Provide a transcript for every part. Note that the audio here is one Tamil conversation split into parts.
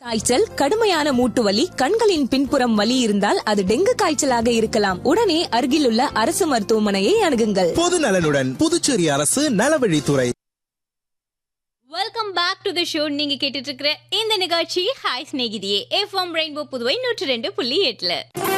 காய்ச்சல் கடுமையான மூட்டு வலி கண்களின் பின்புறம் வலி இருந்தால் அது டெங்கு காய்ச்சலாக இருக்கலாம் உடனே அருகிலுள்ள அரசு மருத்துவமனையை அணுகுங்கள் பொது நலனுடன் புதுச்சேரி அரசு நலவழித்துறை welcome back to the show நீங்க கேட்டுட்டு இருக்கிற இந்த நிகழ்ச்சி ஹாய் ஸ்நேகிதியே எஃப்எம் ரெயின்போ புதுவை நூற்றி ரெண்டு புள்ளி எட்டுல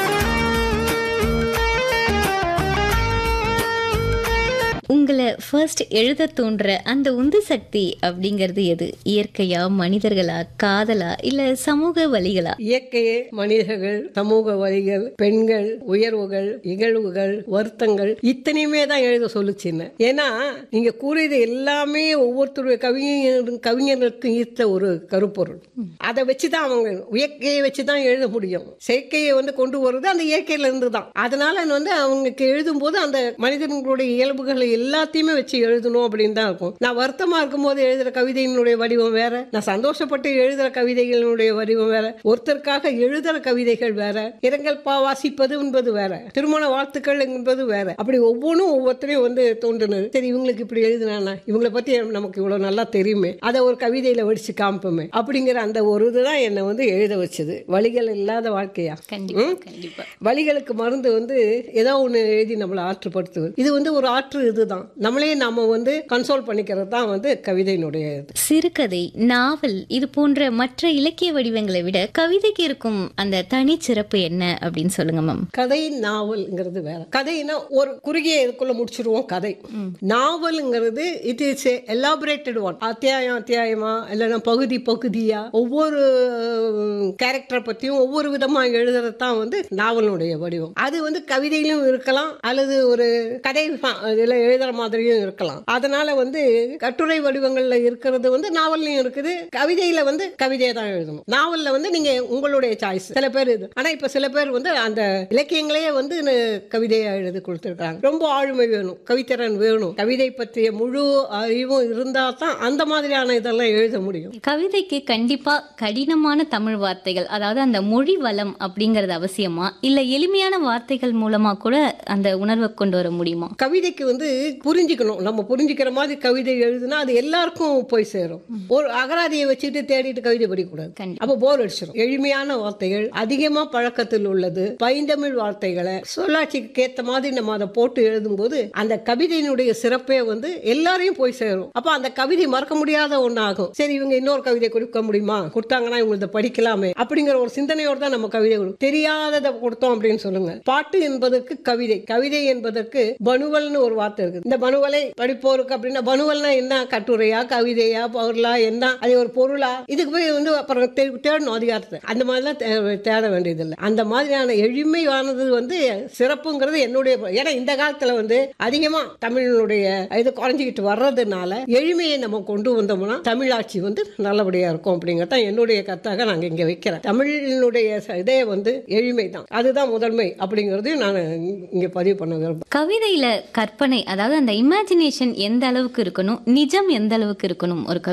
உங்களை ஃபர்ஸ்ட் எழுத தோன்ற அந்த உந்து சக்தி அப்படிங்கிறது எது இயற்கையா மனிதர்களா காதலா இல்ல சமூக வழிகளா இயற்கையே மனிதர்கள் சமூக வழிகள் பெண்கள் உயர்வுகள் இகழ்வுகள் வருத்தங்கள் இத்தனையுமே தான் எழுத சொல்லுச்சுன்னு ஏன்னா நீங்க கூறியது எல்லாமே ஒவ்வொருத்தருடைய கவிஞர் கவிஞர்களுக்கும் ஈர்த்த ஒரு கருப்பொருள் அதை வச்சுதான் அவங்க இயற்கையை வச்சு தான் எழுத முடியும் செயற்கையை வந்து கொண்டு வர்றது அந்த இயற்கையில இருந்து தான் அதனால வந்து அவங்களுக்கு எழுதும்போது அந்த மனிதர்களுடைய இயல்புகளை எல்லாத்தையுமே வச்சு எழுதணும் அப்படின்னு தான் இருக்கும் நான் வருத்தமா இருக்கும்போது எழுதுற கவிதையினுடைய வடிவம் வேற நான் சந்தோஷப்பட்டு எழுதுற கவிதைகளினுடைய வடிவம் வேற ஒருத்தருக்காக எழுதுற கவிதைகள் வேற இரங்கல் பா வாசிப்பது என்பது வேற திருமண வாழ்த்துக்கள் என்பது வேற அப்படி ஒவ்வொன்றும் ஒவ்வொருத்தரையும் வந்து தோன்றுனது சரி இவங்களுக்கு இப்படி எழுதுனானா இவங்களை பத்தி நமக்கு இவ்வளவு நல்லா தெரியுமே அதை ஒரு கவிதையில வடிச்சு காமிப்போமே அப்படிங்கிற அந்த ஒரு இதுதான் என்னை வந்து எழுத வச்சது வழிகள் இல்லாத வாழ்க்கையா கண்டிப்பா ம்? கண்டிப்பா வலிகளுக்கு மருந்து வந்து ஏதோ ஒன்று எழுதி நம்மளை ஆற்றுப்படுத்துவது இது வந்து ஒரு ஆற்று இதுதான் நம்மளே நாம வந்து கன்சோல் பண்ணிக்கிறது தான் வந்து கவிதையினுடைய இது சிறுகதை நாவல் இது போன்ற மற்ற இலக்கிய வடிவங்களை விட கவிதைக்கு இருக்கும் அந்த தனிச்சிறப்பு என்ன அப்படின்னு சொல்லுங்க மேம் கதை நாவல்ங்கிறது வேற கதைனா ஒரு குறுகிய இதுக்குள்ள முடிச்சிருவோம் கதை நாவல்ங்கிறது இட் இஸ் எலாபரேட்டட் ஒன் அத்தியாயம் அத்தியாயமா இல்லைன்னா பகுதி பகுதியா ஒவ்வொரு கேரக்டரை பத்தியும் ஒவ்வொரு விதமா எழுதுறது தான் வந்து நாவலுடைய வடிவம் அது வந்து கவிதையிலும் இருக்கலாம் அல்லது ஒரு கதை ஃபா- இதுல எழுதுற மாதிரியும் இருக்கலாம் அதனால வந்து கட்டுரை வடிவங்கள்ல இருக்கிறது வந்து நாவல்லையும் இருக்குது கவிதையில வந்து கவிதையை தான் எழுதணும் நாவல்ல வந்து நீங்க உங்களுடைய சாய்ஸ் சில பேர் இது ஆனா இப்ப சில பேர் வந்து அந்த இலக்கியங்களையே வந்து ந- கவிதையா எழுதி கொடுத்துருக்காங்க ரொம்ப ஆளுமை வேணும் கவித்திறன் வேணும் கவிதை பற்றிய முழு அறிவும் இருந்தா தான் அந்த மாதிரியான இதெல்லாம் எழுத முடியும் கவிதைக்கு கண்டிப்பா கடினமான தமிழ் வார்த்தைகள் அதாவது அந்த மொழி வளம் அப்படிங்கறது அவசியமா இல்ல எளிமையான வார்த்தைகள் மூலமா கூட அந்த உணர்வை கொண்டு வர முடியுமா கவிதைக்கு வந்து புரிஞ்சுக்கணும் நம்ம புரிஞ்சுக்கிற மாதிரி கவிதை எழுதுனா அது எல்லாருக்கும் போய் சேரும் ஒரு அகராதியை வச்சுட்டு தேடிட்டு கவிதை படிக்கக்கூடாது கண்டிப்பா. அப்ப போர் அடிச்சிடும் எளிமையான வார்த்தைகள் அதிகமா பழக்கத்தில் உள்ளது பைந்தமிழ் வார்த்தைகளை சொல்லாட்சிக்கு ஏத்த மாதிரி நம்ம அதை போட்டு எழுதும்போது அந்த கவிதையினுடைய சிறப்பே வந்து எல்லாரையும் போய் சேரும் அப்ப அந்த கவிதை மறக்க முடியாத ஒண்ணாகும் சரி இவங்க இன்னொரு கவிதை கொடுக்க முடியுமா கொடுத்தாங்கன்னா இவங்க இதை படிக்கலாமே அப்படிங்கிற ஒரு சிந்தனையோட தான் நம்ம கவிதை கொடுக்கும் தெரியாததை கொடுத்தோம் அப்படின்னு சொல்லுங்க பாட்டு என்பதற்கு கவிதை கவிதை என்பதற்கு பனுவல்னு ஒரு வார்த்தை இருக்கு இந்த பனுவலை படிப்போருக்கு அப்படின்னா பனுவல்னா என்ன கட்டுரையா கவிதையா பொருளா என்ன அது ஒரு பொருளா இதுக்கு போய் வந்து அப்புறம் தே- தேடணும் அதிகாரத்தை அந்த மாதிரிலாம் தே- தேட வேண்டியதில்லை அந்த மாதிரியான எளிமையானது வந்து சிறப்புங்கிறது என்னுடைய ஏன்னா இந்த காலத்துல வந்து அதிகமா தமிழினுடைய இது குறைஞ்சிக்கிட்டு வர்றதுனால எளிமையை நம்ம கொண்டு வந்தோம்னா தமிழாட்சி வந்து நல்லபடியா இருக்கும் அப்படிங்கிறது தான் என்னுடைய கருத்தாக நாங்க இங்க வைக்கிறேன் தமிழினுடைய ச- இதே வந்து எளிமை தான் அதுதான் முதன்மை அப்படிங்கறதையும் நான் இங்க பதிவு பண்ண விரும்புறேன் கவிதையில கற்பனை அதாவது அந்த இமேஜினேஷன் எந்த அளவுக்கு இருக்கணும் நிஜம் எந்த அளவுக்கு இருக்கணும் ஒரு